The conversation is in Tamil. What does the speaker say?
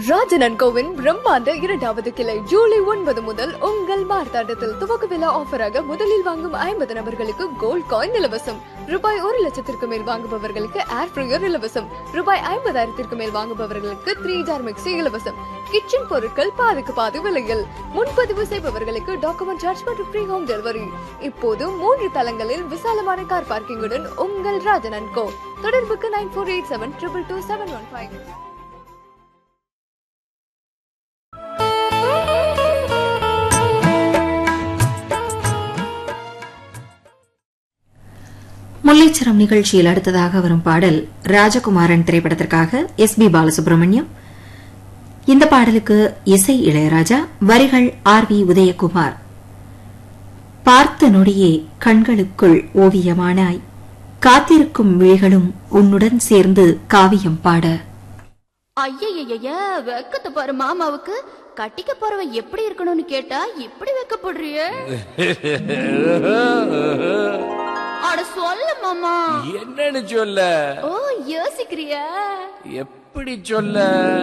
ராஜனன் கோவின் பிரம்மாண்ட இரண்டாவது கிளை ஜூலை ஒன்பது முதல் உங்கள் மார்த்தாண்டத்தில் துவக்க விழா ஆஃபராக முதலில் வாங்கும் ஐம்பது நபர்களுக்கு கோல்ட் காயின் இலவசம் ரூபாய் ஒரு லட்சத்திற்கு மேல் வாங்குபவர்களுக்கு ஏர் ஃப்ரையர் இலவசம் ரூபாய் ஐம்பதாயிரத்திற்கு மேல் வாங்குபவர்களுக்கு த்ரீ ஜார் மிக்சி இலவசம் கிச்சன் பொருட்கள் பாதிக்கு பாதி விலையில் முன்பதிவு செய்பவர்களுக்கு டாக்குமெண்ட் சார்ஜ் மற்றும் ஃப்ரீ ஹோம் டெலிவரி இப்போது மூன்று தளங்களில் விசாலமான கார் பார்க்கிங்குடன் உங்கள் ராஜனன் கோ தொடர்புக்கு nine four eight seven triple two seven one five Mullaicharam நிகழ்ச்சியில் அடுத்ததாக வரும் பாடல் ராஜகுமாரன் திரைப்படத்திற்காக எஸ் பி பாலசுப்ரமணியம் இந்த பாடலுக்கு இசை இளையராஜா வரிகள் ஆர் வி உதயகுமார் பார்த்த நொடியே கண்களுக்குள் ஓவியமானாய் காத்திருக்கும் விழிகளும் உன்னுடன் சேர்ந்து காவியம் பாட ஐயய்யய்ய வெக்கத்தை பாரு மாமாவுக்கு கட்டிக்க போறவன் எப்படி இருக்கணும்னு கேட்டா இப்படி வெக்கப்படுறிய அட சொல்ல மாமா என்னன்னு சொல்ல ஓ யோசிக்கிறியா எப்படி சொல்ல